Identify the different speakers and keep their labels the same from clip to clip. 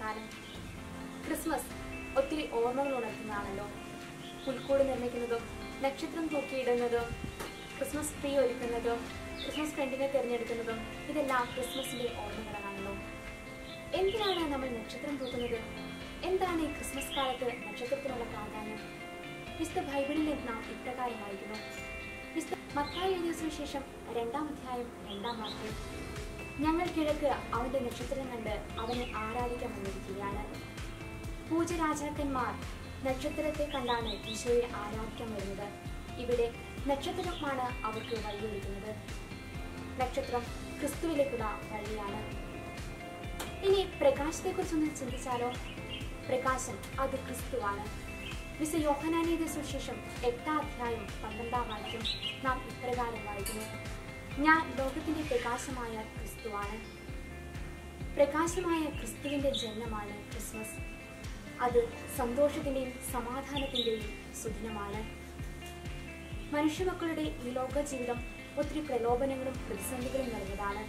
Speaker 1: കാലം ക്രിസ്മസ് ഒത്തിരി ഓർമ്മകൾ ഉണർത്തുന്നതാണല്ലോ പുൽക്കൂട് നിർമ്മിക്കുന്നതും നക്ഷത്രം തൂക്കിയിടുന്നതും ക്രിസ്മസ് ട്രീ ഒരുക്കുന്നതും ക്രിസ്മസ് ഫ്രണ്ടിനെ തിരഞ്ഞെടുക്കുന്നതും ഇതെല്ലാം ക്രിസ്മസിന്റെ ഓർമ്മകളാണല്ലോ എന്തിനാണ് നമ്മൾ നക്ഷത്രം തൂക്കുന്നത് എന്താണ് ഈ ക്രിസ്മസ് കാലത്ത് നക്ഷത്രത്തിനുള്ള പ്രാധാന്യം വിശുദ്ധ ബൈബിളിൽ നാം ഇപ്രകാരം വായിക്കുന്നു വിശുദ്ധ മത്തായി എഴുതിയ സുവിശേഷം രണ്ടാം അധ്യായം രണ്ടാം വാക്യം ഞങ്ങൾ കിഴക്ക് അവന്റെ നക്ഷത്രം കണ്ട് അവനെ ആരാധിക്കാൻ വന്നിരിക്കുകയാണ് പൂജരാജാക്കന്മാർ നക്ഷത്രത്തെ കണ്ടാണ് ഈശോയെ ആരാധിക്കാൻ വരുന്നത് ഇവിടെ നക്ഷത്രമാണ് അവർക്ക് വഴിയൊരുക്കുന്നത് നക്ഷത്രം ക്രിസ്തുവിലേക്കുള്ള വഴിയാണ് ഇനി പ്രകാശത്തെക്കുറിച്ചൊന്ന് ചിന്തിച്ചാലോ പ്രകാശം അത് ക്രിസ്തുവാണ് വിശ യോഹനാനീയ സുശേഷം എട്ടാം അധ്യായം പന്ത്രണ്ടാം വാക്യം നാം ഇപ്രകാരം വായിക്കുന്നു ഞാൻ ലോകത്തിന്റെ പ്രകാശമായ ക്രിസ്തുവാണ് പ്രകാശമായ ക്രിസ്തുവിന്റെ ജന്മമാണ് ക്രിസ്മസ് അത് സന്തോഷത്തിന്റെയും സമാധാനത്തിന്റെയും സുദിനമാണ് മനുഷ്യമക്കളുടെ ഈ ലോക ജീവിതം ഒത്തിരി പ്രലോഭനങ്ങളും പ്രതിസന്ധികളും നിറഞ്ഞതാണ്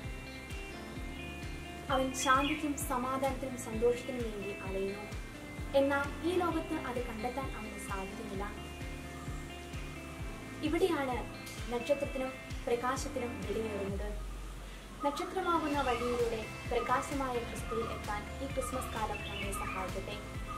Speaker 1: അവൻ ശാന്തിക്കും സമാധാനത്തിനും സന്തോഷത്തിനും വേണ്ടി അലയുന്നു എന്നാൽ ഈ ലോകത്ത് അത് കണ്ടെത്താൻ അവന് സാധിക്കുന്നില്ല ഇവിടെയാണ് നക്ഷത്രത്തിനും പ്രകാശത്തിനും വിലയേറുന്നത് നക്ഷത്രമാകുന്ന വഴിയിലൂടെ പ്രകാശമായ ക്രിസ്തുവിൽ എത്താൻ ഈ ക്രിസ്മസ് കാലം നമ്മെ സഹായിക്കട്ടെ